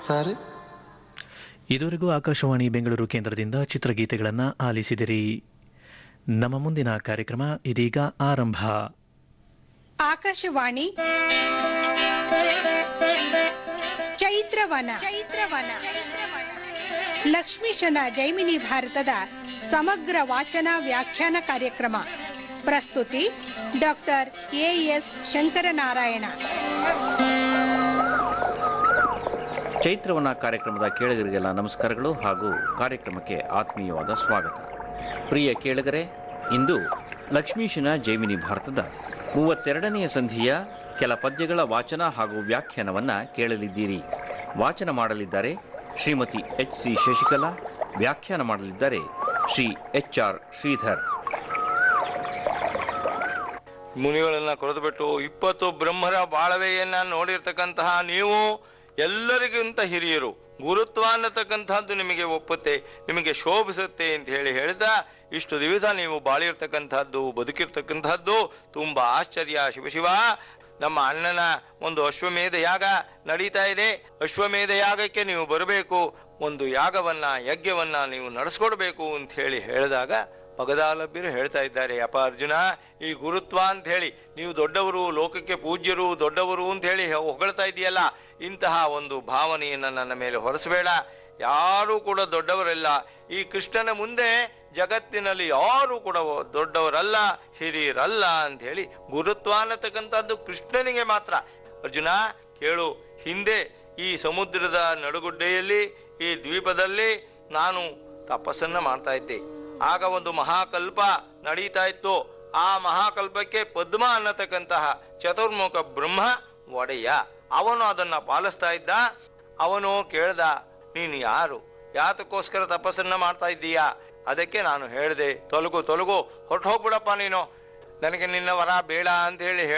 ಆಲಿಸುತ್ತಾರೆ ಇದುವರೆಗೂ ಆಕಾಶವಾಣಿ ಬೆಂಗಳೂರು ಕೇಂದ್ರದಿಂದ ಚಿತ್ರಗೀತೆಗಳನ್ನು ಆಲಿಸಿದಿರಿ ನಮ್ಮ ಮುಂದಿನ ಕಾರ್ಯಕ್ರಮ ಇದೀಗ ಆರಂಭ ಆಕಾಶವಾಣಿ ಚೈತ್ರವನ ಚೈತ್ರವನ ಲಕ್ಷ್ಮೀಶನ ಜೈಮಿನಿ ಭಾರತದ ಸಮಗ್ರ ವಾಚನ ವ್ಯಾಖ್ಯಾನ ಕಾರ್ಯಕ್ರಮ ಪ್ರಸ್ತುತಿ ಡಾಕ್ಟರ್ ಎಎಸ್ ಶಂಕರನಾರಾಯಣ ಚೈತ್ರವನ ಕಾರ್ಯಕ್ರಮದ ಕೇಳುಗರಿಗೆಲ್ಲ ನಮಸ್ಕಾರಗಳು ಹಾಗೂ ಕಾರ್ಯಕ್ರಮಕ್ಕೆ ಆತ್ಮೀಯವಾದ ಸ್ವಾಗತ ಪ್ರಿಯ ಕೇಳುಗರೆ ಇಂದು ಲಕ್ಷ್ಮೀಶನ ಜೈಮಿನಿ ಭಾರತದ ಮೂವತ್ತೆರಡನೆಯ ಸಂಧಿಯ ಕೆಲ ಪದ್ಯಗಳ ವಾಚನ ಹಾಗೂ ವ್ಯಾಖ್ಯಾನವನ್ನ ಕೇಳಲಿದ್ದೀರಿ ವಾಚನ ಮಾಡಲಿದ್ದಾರೆ ಶ್ರೀಮತಿ ಎಚ್ ಸಿ ಶಶಿಕಲಾ ವ್ಯಾಖ್ಯಾನ ಮಾಡಲಿದ್ದಾರೆ ಶ್ರೀ ಎಚ್ ಆರ್ ಶ್ರೀಧರ್ ಮುನಿಗಳನ್ನ ಕೊರೆದುಬಿಟ್ಟು ಇಪ್ಪತ್ತು ಬ್ರಹ್ಮರ ಬಾಳವೆಯನ್ನ ನೋಡಿರ್ತಕ್ಕಂತಹ ನೀವು ಎಲ್ಲರಿಗಿಂತ ಹಿರಿಯರು ಗುರುತ್ವ ಅನ್ನತಕ್ಕಂಥದ್ದು ನಿಮಗೆ ಒಪ್ಪುತ್ತೆ ನಿಮಗೆ ಶೋಭಿಸುತ್ತೆ ಅಂತ ಹೇಳಿ ಹೇಳ್ದ ಇಷ್ಟು ದಿವಸ ನೀವು ಬಾಳಿರ್ತಕ್ಕಂಥದ್ದು ಬದುಕಿರ್ತಕ್ಕಂಥದ್ದು ತುಂಬಾ ಆಶ್ಚರ್ಯ ಶಿವಶಿವ ನಮ್ಮ ಅಣ್ಣನ ಒಂದು ಅಶ್ವಮೇಧ ಯಾಗ ನಡೀತಾ ಇದೆ ಅಶ್ವಮೇಧ ಯಾಗಕ್ಕೆ ನೀವು ಬರಬೇಕು ಒಂದು ಯಾಗವನ್ನ ಯಜ್ಞವನ್ನ ನೀವು ನಡೆಸ್ಕೊಡ್ಬೇಕು ಅಂತ ಹೇಳಿ ಹೇಳಿದಾಗ ಪಗದಾಲಭ್ಯರು ಹೇಳ್ತಾ ಇದ್ದಾರೆ ಅಪ್ಪ ಅರ್ಜುನ ಈ ಗುರುತ್ವ ಅಂತ ಹೇಳಿ ನೀವು ದೊಡ್ಡವರು ಲೋಕಕ್ಕೆ ಪೂಜ್ಯರು ದೊಡ್ಡವರು ಅಂತ ಹೇಳಿ ಹೊಗಳ್ತಾ ಇದೆಯಲ್ಲ ಇಂತಹ ಒಂದು ಭಾವನೆಯನ್ನ ನನ್ನ ಮೇಲೆ ಹೊರಸಬೇಡ ಯಾರೂ ಕೂಡ ದೊಡ್ಡವರಲ್ಲ ಈ ಕೃಷ್ಣನ ಮುಂದೆ ಜಗತ್ತಿನಲ್ಲಿ ಯಾರು ಕೂಡ ದೊಡ್ಡವರಲ್ಲ ಹಿರಿಯರಲ್ಲ ಅಂತ ಹೇಳಿ ಗುರುತ್ವ ಅನ್ನತಕ್ಕಂಥದ್ದು ಕೃಷ್ಣನಿಗೆ ಮಾತ್ರ ಅರ್ಜುನ ಕೇಳು ಹಿಂದೆ ಈ ಸಮುದ್ರದ ನಡುಗುಡ್ಡೆಯಲ್ಲಿ ಈ ದ್ವೀಪದಲ್ಲಿ ನಾನು ತಪಸ್ಸನ್ನ ಮಾಡ್ತಾ ಇದ್ದೆ ಆಗ ಒಂದು ಮಹಾಕಲ್ಪ ನಡೀತಾ ಇತ್ತು ಆ ಮಹಾಕಲ್ಪಕ್ಕೆ ಪದ್ಮ ಅನ್ನತಕ್ಕಂತಹ ಚತುರ್ಮುಖ ಬ್ರಹ್ಮ ಒಡೆಯ ಅವನು ಅದನ್ನ ಪಾಲಿಸ್ತಾ ಇದ್ದ ಅವನು ಕೇಳ್ದ ನೀನು ಯಾರು ಯಾತಕ್ಕೋಸ್ಕರ ತಪಸ್ಸನ್ನ ಮಾಡ್ತಾ ಇದ್ದೀಯಾ ಅದಕ್ಕೆ ನಾನು ಹೇಳಿದೆ ತೊಲಗು ತೊಲಗು ಹೊರಟು ಹೋಗ್ಬಿಡಪ್ಪ ನೀನು ನನಗೆ ನಿನ್ನ ವರ ಬೇಡ ಅಂತ ಹೇಳಿ